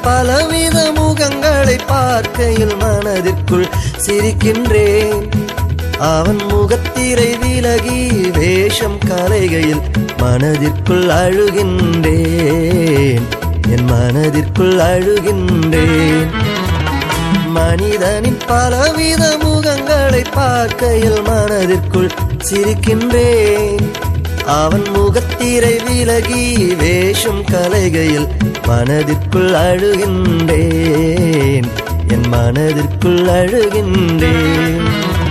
பலவித முகங்களை பார்க்கையில் மனதிற்குள் சிரிக்கின்றேன் அவன் முகத்திரை விலகி வேஷம் கலைகையில் மனதிற்குள் அழுகின்றேன் என் மனதிற்குள் அழுகின்றேன் மனிதனின் பலவித முகங்களை பார்க்கையில் மனதிற்குள் சிரிக்கின்றேன் அவன் முகத்திரை விலகி வேஷம் கலைகையில் மனதிற்குள் அழுகின்றேன் என் மனதிற்குள் அழுகின்றேன்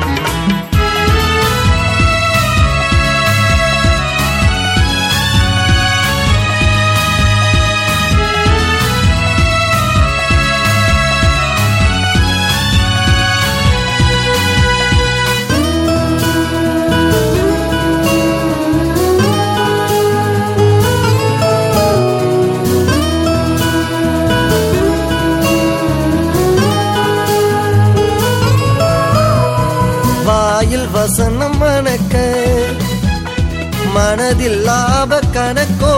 வாயில் வசனம் மணக்க மனதில் லாப கணக்கோ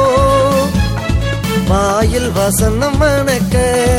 வாயில் வசனம் மணக்க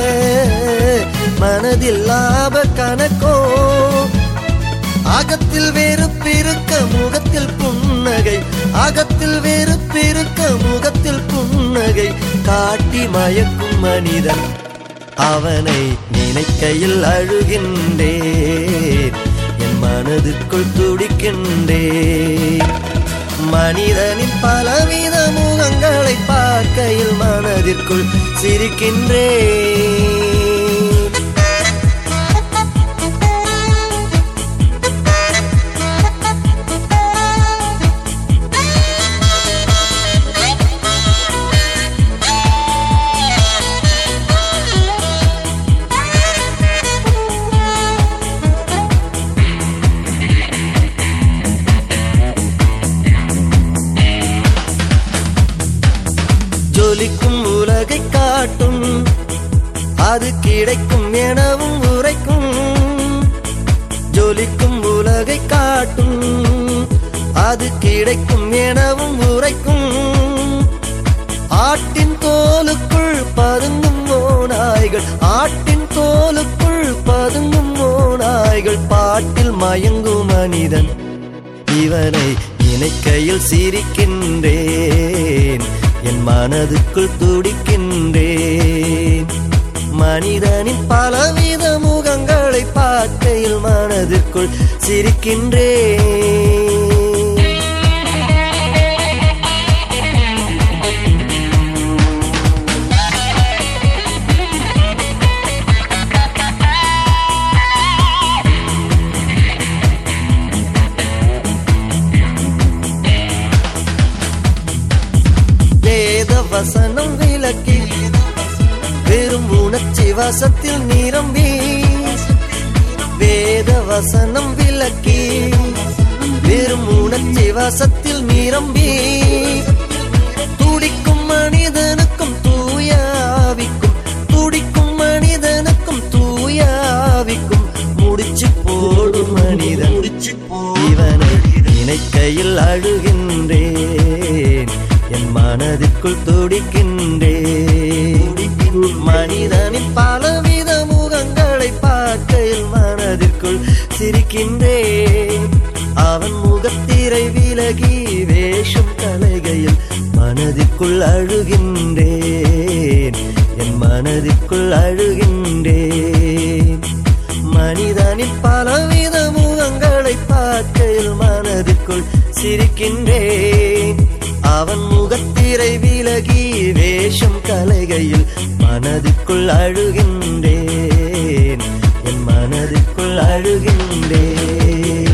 மனதில் லாப கணக்கோ அகத்தில் வெறுப்பிருக்க முகத்தில் புன்னகை அகத்தில் வெறுப்பிருக்க முகத்தில் புன்னகை காட்டி மயக்கும் மனிதன் அவனை நினைக்கையில் அழுகின்றேன் என் மனதுக்குள் துடிக்கின்றேன் மனிதனின் பலவித முகங்களை பார்க்கையில் மனதிற்குள் சிரிக்கின்றேன் ஜொலிக்கும் உலகை காட்டும் அது கிடைக்கும் எனவும் உரைக்கும் ஜொலிக்கும் உலகை காட்டும் அது கிடைக்கும் எனவும் உரைக்கும் ஆட்டின் தோலுக்குள் பதுங்கும் ஓநாய்கள் ஆட்டின் தோலுக்குள் பதுங்கும் ஓநாய்கள் பாட்டில் மயங்கும் மனிதன் இவனை நினைக்கையில் சிரிக்கின்றேன் என் மனதுக்குள் துடிக்கின்றேன் மனிதனின் பலவித முகங்களை பார்க்கையில் மனதிற்குள் சிரிக்கின்றேன் வேத வசனம் விளக்கி வெறும் உணர்ச்சி வசத்தில் நிரம்பி வேத வசனம் விளக்கி வெறும் உணர்ச்சி வசத்தில் நிரம்பி துடிக்கும் மனிதனுக்கும் தூய ஆவிக்கும் துடிக்கும் மனிதனுக்கும் தூய ஆவிக்கும் முடிச்சு போடும் மனிதன் இவனை நினைக்கையில் அழுகின்றேன் என் மனதிற்குள் துடிக்கின்றேன் மனிதனின் பலவித முகங்களை பார்க்கையில் மனதிற்குள் சிரிக்கின்றேன் அவன் முகத்திரை விலகி வேஷம் கலைகையில் மனதிற்குள் அழுகின்றேன் என் மனதிற்குள் அழுகின்றேன் மனிதனின் பலவித முகங்களை பார்க்கையில் மனதிற்குள் சிரிக்கின்றேன் அவன் முகத்திரை விலகி வேஷம் கலைகையில் மனதிற்குள் அழுகின்றேன் என் மனதிற்குள் அழுகின்றேன்